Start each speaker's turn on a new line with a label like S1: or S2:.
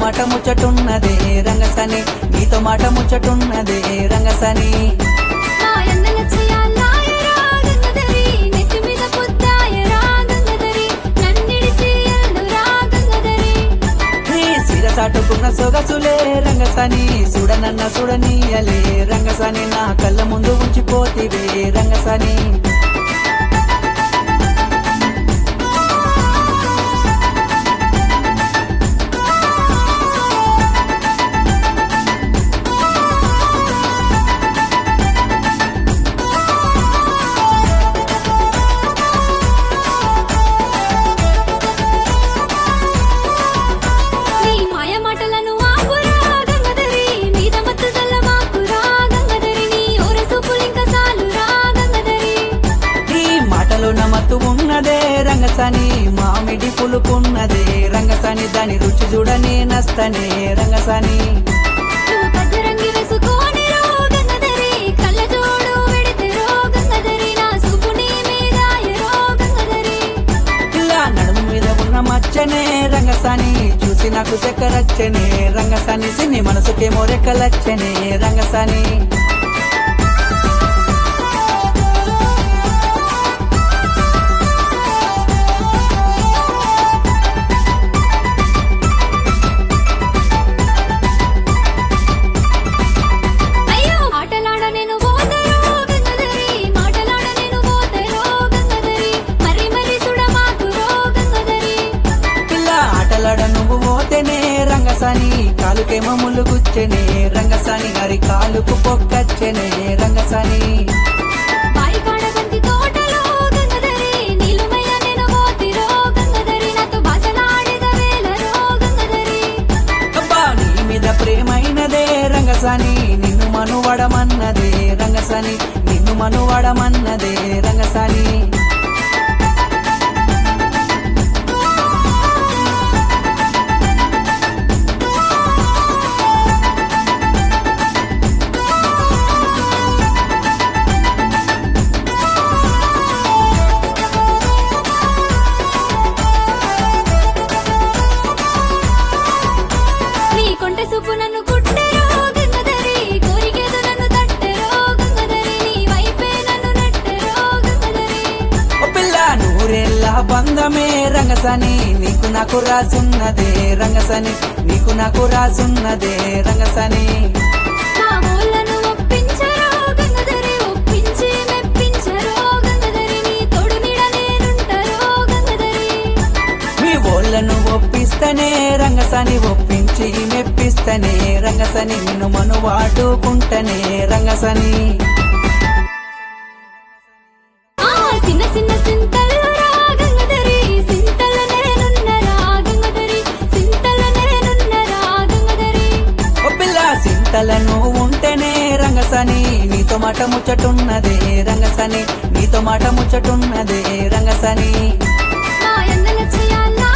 S1: మాట ముచ్చటున్నదే రంగసని నీతో మాట ముచ్చటున్నదే రంగసని
S2: నా ఎందల చేయాలాయరా గంగధరి నెత్తి మీద పొద్దాయరా గంగధరి నన్నిడిసి ఎల్లురా గంగధరి
S1: నీ సిరసాటుకున్న సొగసులే రంగసని చూడనన్న చూడనీయలే రంగసని నా కళ్ళ ముందు ఉంచిపోతివే రంగసని
S2: నీ మాయ మాటలను ఆపురా గంగధరి మీద మత్తు చల్లమాకురా గంగధరి నీ ఓర సూపులింక సాలురా గంగధరి
S1: నీ మాటలో నమత్తు ఉన్నదే రంగసని మామిడి పులుకున్నదే రంగసని దాని రుచి చూడనే నస్తనే రంగసని
S2: నువ్వు పద్దరంగి వేసుకొని రో గంగధరి కళ్ళ జోడు వెడితే రో గంగధరి నా సూపు నీ మీద ఎరో గంగధరి
S1: ఇలా నడుము మీద ఉన్న మచ్చనే రంగసాని చూసి నాకు చక్కరచ్చనే రంగసాని సిన్ని మనసుకేమో రెక్కలచ్చనే రంగసాని
S2: అయ్యో ఆటలాడ నేను పోతరో గంగధరి మాటలాడ నేను పోతరో గంగధరి మరి మరి సుడమాకురో గంగధరి
S1: ఇలా ఆటలాడ నువ్వు పోతేనే రంగసాని కాలుకేమో ముళ్ళు గుచ్చెనే రంగసాని హరి కాలుకు పొక్కచ్చనే రంగసాని
S2: బాయి కాడ బంతి తోటలో గంగధరి నీలుమయ్య నేను పోతిరో గంగధరి నాతో బాసలాడిద వేలరో గంగధరి
S1: అబ్బా నీ మీద ప్రేమైనదే రంగసాని నిన్ను మనువడమన్నదే రంగసాని నిన్ను మనువడమన్నదే రంగసాని
S2: నీ కొంటె సూపు నన్ను కుట్టెరో గంగధరి కోరికేదో నన్ను తట్టెరో గంగధరి నీ వైపే నన్ను నెట్టెరో గంగధరి
S1: ఓ పిల్ల నూరేళ్ళ బంధమే రంగసని నీకు నాకు రాసున్నదే రంగసని నీకు నాకు రాసున్నదే రంగసని
S2: నా ఊళ్ళను ఒప్పించరో గంగధరి ఒప్పించి మెప్పించరో గంగధరి నీ తోడు నీడ నేనుంటరో గంగధరి
S1: మీ ఓళ్ళను ఒప్పిస్తనే రంగసని ఒప్పించి మెప్పిస్తనే రంగసని నిన్ను మను వాడుకుంటనే రంగసని
S2: ఆ చిన్న చిన్న సింతల్లో రా గంగధరి సింతల నేనున్నరా గంగధరి సింతల నేనున్నరా గంగధరి
S1: ఓ పిల్ల సింతలను ఉంటేనే రంగసని నీతో మాట ముచ్చటున్నదే రంగసని నీతో మాట ముచ్చటున్నదే రంగసని
S2: నా ఎందల చేయాలా